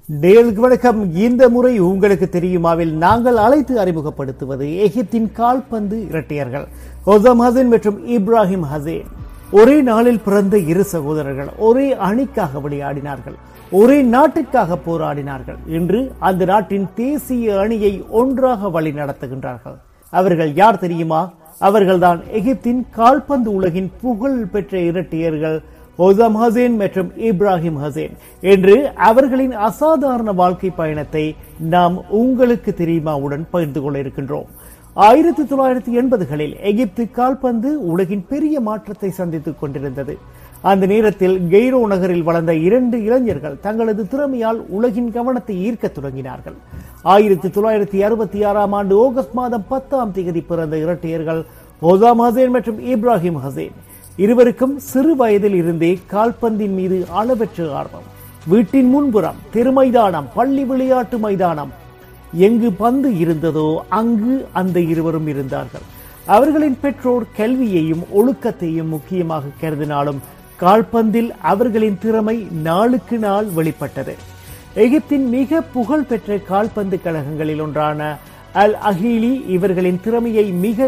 நேர்களுக்கு வணக்கம் இந்த முறை உங்களுக்கு தெரியுமாவில் நாங்கள் அழைத்து அறிமுகப்படுத்துவது எகிப்தின் கால்பந்து இரட்டையர்கள் ஒசாம் ஹசன் மற்றும் இப்ராஹிம் ஹசேன் ஒரே நாளில் பிறந்த இரு சகோதரர்கள் ஒரே அணிக்காக விளையாடினார்கள் ஒரே நாட்டிற்காக போராடினார்கள் இன்று அந்த நாட்டின் தேசிய அணியை ஒன்றாக வழி நடத்துகின்றார்கள் அவர்கள் யார் தெரியுமா அவர்கள்தான் எகிப்தின் கால்பந்து உலகின் புகழ் பெற்ற இரட்டையர்கள் ஒசாம் ஹசேன் மற்றும் இப்ராஹிம் ஹசேன் என்று அவர்களின் அசாதாரண வாழ்க்கை பயணத்தை நாம் உங்களுக்கு தெரியுமாவுடன் பகிர்ந்து கொள்ள இருக்கின்றோம் ஆயிரத்தி தொள்ளாயிரத்தி எண்பதுகளில் எகிப்து கால்பந்து உலகின் பெரிய மாற்றத்தை சந்தித்துக் கொண்டிருந்தது அந்த நேரத்தில் கெய்ரோ நகரில் வளர்ந்த இரண்டு இளைஞர்கள் தங்களது திறமையால் உலகின் கவனத்தை ஈர்க்கத் தொடங்கினார்கள் ஆயிரத்தி தொள்ளாயிரத்தி அறுபத்தி ஆறாம் ஆண்டு ஆகஸ்ட் மாதம் பத்தாம் தேதி பிறந்த இரட்டையர்கள் ஒசாம் ஹசேன் மற்றும் இப்ராஹிம் ஹசேன் இருவருக்கும் சிறு வயதில் இருந்தே கால்பந்தின் மீது அளவற்ற ஆர்வம் வீட்டின் முன்புறம் தெருமைதானம் பள்ளி விளையாட்டு மைதானம் எங்கு பந்து இருந்ததோ அங்கு அந்த இருவரும் இருந்தார்கள் அவர்களின் பெற்றோர் கல்வியையும் ஒழுக்கத்தையும் முக்கியமாக கருதினாலும் கால்பந்தில் அவர்களின் திறமை நாளுக்கு நாள் வெளிப்பட்டது எகிப்தின் மிக புகழ் பெற்ற கால்பந்து கழகங்களில் ஒன்றான அல் அஹீலி இவர்களின் திறமையை மிக